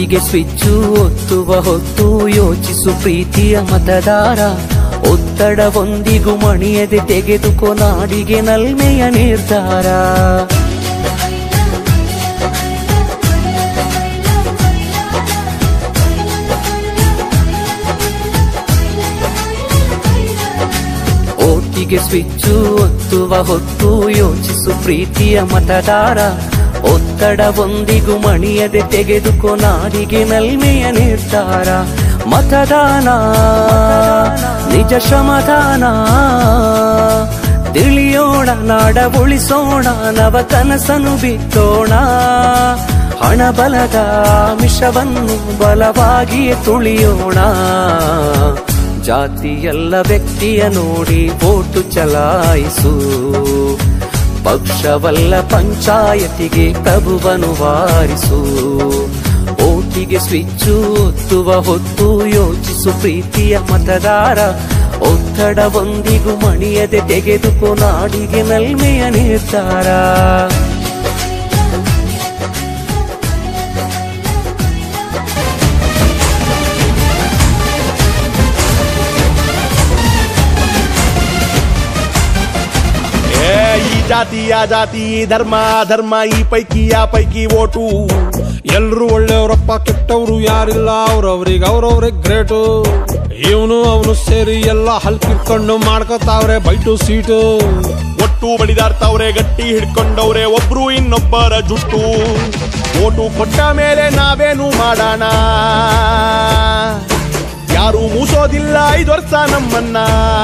ಓಟಿಗೆ switch ಒತ್ತುವ ಹೊತ್ತು ಯೋಚಿಸು ಪ್ರೀತಿಯ ಮತದಾರ ಒತ್ತಡವೊಂದಿಗೂ ಮಣಿಯದೆ ತೆಗೆದುಕೋ ನಾಡಿಗೆ ನಲ್ಮೆಯ ನಿರ್ಧಾರ ಓಟಿಗೆ ಸ್ವಿಚ್ಚು ಒತ್ತುವ ಹೊತ್ತು ಯೋಚಿಸು ಪ್ರೀತಿಯ ಮತದಾರ ಒತ್ತಡವೊಂದಿಗೂ ಮಣಿಯದೆ ತೆಗೆದುಕೋ ನಾಡಿಗೆ ನಲ್ಮೆಯ ನಿರ್ಧಾರ ಮತದಾನ ನಿಜ ಶ್ರಮದಾನ ತಿಳಿಯೋಣ ನಾಡ ಉಳಿಸೋಣ ನವ ಕನಸನು ಬಿತ್ತೋಣ ಹಣ ಬಲದ ಮಿಷವನ್ನು ಬಲವಾಗಿಯೇ ತುಳಿಯೋಣ ಜಾತಿಯಲ್ಲ ವ್ಯಕ್ತಿಯ ನೋಡಿ ಓಟು ಚಲಾಯಿಸು ಪಕ್ಷವಲ್ಲ ಪಂಚಾಯತಿಗೆ ಪ್ರಭುವನು ವಾರಿಸು ಓಟಿಗೆ ಸ್ವಿಚ್ಚು ಒತ್ತುವ ಹೊತ್ತು ಯೋಚಿಸು ಪ್ರೀತಿಯ ಮತದಾರ ಒತ್ತಡವೊಂದಿಗೂ ಮಣಿಯದೆ ತೆಗೆದುಕೋ ನಾಡಿಗೆ ನಲ್ಮೆಯ ನಿರ್ಧಾರ ಏ ಈ ಜಾತಿ ಆ ಜಾತಿ ಈ ಧರ್ಮ ಆ ಧರ್ಮ ಈ ಪೈಕಿ ಆ ಪೈಕಿ ಓಟು ಎಲ್ರು ಒಳ್ಳೆಯವರಪ್ಪ ಕೆಟ್ಟವ್ರು ಯಾರಿಲ್ಲ ಅವ್ರವ್ರಿಗೆ ಅವ್ರವ್ರಿಗೆ ಗ್ರೇಟು ಇವನು ಅವನು ಸೇರಿ ಎಲ್ಲ ಹಲ್ಕಿರ್ಕೊಂಡು ಮಾಡ್ಕೋತಾವ್ರೆ ಬೈಟು ಸೀಟು ಒಟ್ಟು ಬಡಿದಾಡ್ತವ್ರೆ ಗಟ್ಟಿ ಹಿಡ್ಕೊಂಡವ್ರೆ ಒಬ್ರು ಇನ್ನೊಬ್ಬರ ಜುಟ್ಟು ಓಟು ಕೊಟ್ಟ ಮೇಲೆ ನಾವೇನು ಮಾಡೋಣ ಯಾರು ಮೂಸೋದಿಲ್ಲ ಐದು ವರ್ಷ ನಮ್ಮನ್ನ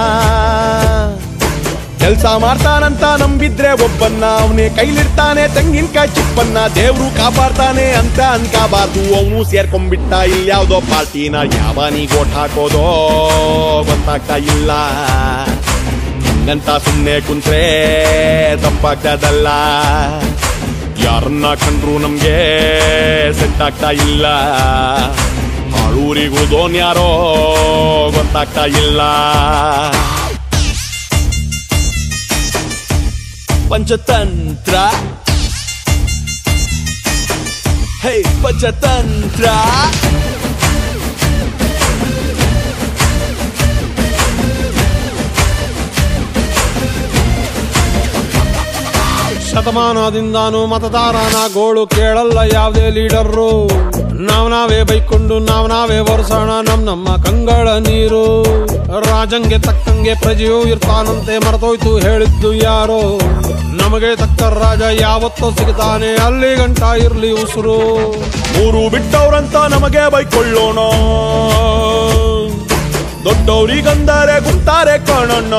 ಕೆಲ್ಸ ಮಾಡ್ತಾನಂತ ನಂಬಿದ್ರೆ ಒಬ್ಬನ್ನ ಅವನೇ ಕೈಲಿಡ್ತಾನೆ ತೆಂಗಿನಕಾಯಿ ಚಿಪ್ಪನ್ನ ದೇವ್ರು ಕಾಪಾಡ್ತಾನೆ ಅಂತ ಅನ್ಕಾಬಾರ್ದು ಅವನು ಸೇರ್ಕೊಂಡ್ಬಿಟ್ಟ ಇಲ್ಲಿ ಯಾವ್ದೋ ಪಾರ್ಟಿನ ಯಾವನಿಗೆ ಓಟ್ ಹಾಕೋದೋ ಗೊತ್ತಾಗ್ತಾ ಇಲ್ಲ ಹಂಗಂತ ಸುಮ್ನೆ ಕುಂತ್ರೆ ತಪ್ಪಾಗ್ತದಲ್ಲ ಯಾರನ್ನ ಕಂಡ್ರು ನಮ್ಗೆ ಸೆಟ್ ಆಗ್ತಾ ಇಲ್ಲ ಹಾಳೂರಿಗೂ ದೋನ್ ಯಾರೋ ಗೊತ್ತಾಗ್ತಾ ಇಲ್ಲ ಪಂಚತಂತ್ರ ಹೇ ಪಂಚತಂತ್ರ ಶತಮಾನದಿಂದಾನು ಮತದಾರನ ಗೋಳು ಕೇಳಲ್ಲ ಯಾವ್ದೇ ಲೀಡರು ನಾವ್ ನಾವೇ ಬೈಕೊಂಡು ನಾವ್ ನಾವೇ ವರ್ಷೋಣ ನಮ್ ನಮ್ಮ ಕಂಗಳ ನೀರು ರಾಜಂಗೆ ತಕ್ಕಂಗೆ ಪ್ರಜೆಯೂ ಇರ್ತಾನಂತೆ ಮರೆತೋಯ್ತು ಹೇಳಿದ್ದು ಯಾರೋ ನಮಗೆ ತಕ್ಕ ರಾಜ ಯಾವತ್ತೋ ಸಿಗ್ತಾನೆ ಅಲ್ಲಿ ಗಂಟ ಇರ್ಲಿ ಉಸಿರು ಊರು ಬಿಟ್ಟವ್ರಂತ ನಮಗೆ ಬೈಕೊಳ್ಳೋಣ ದೊಡ್ಡವ್ರಿಗಂದರೆ ಗುಂತಾರೆ ಕಾಣೋಣ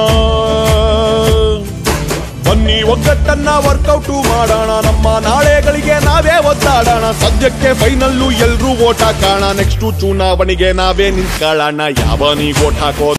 ಬನ್ನಿ ಒಗ್ಗಟ್ಟನ್ನ ವರ್ಕೌಟು ಮಾಡೋಣ ನಮ್ಮ ನಾಳೆಗಳಿಗೆ ನಾವೇ ಒದ್ದಾಡೋಣ ಸದ್ಯಕ್ಕೆ ಫೈನಲ್ಲು ಎಲ್ರೂ ಓಟ್ ಹಾಕೋಣ ನೆಕ್ಸ್ಟ್ ಚುನಾವಣೆಗೆ ನಾವೇ ನಿಂತ್ಕೊಳ್ಳೋಣ ಯಾವನಿಗೆ ಓಟ್ ಹಾಕೋ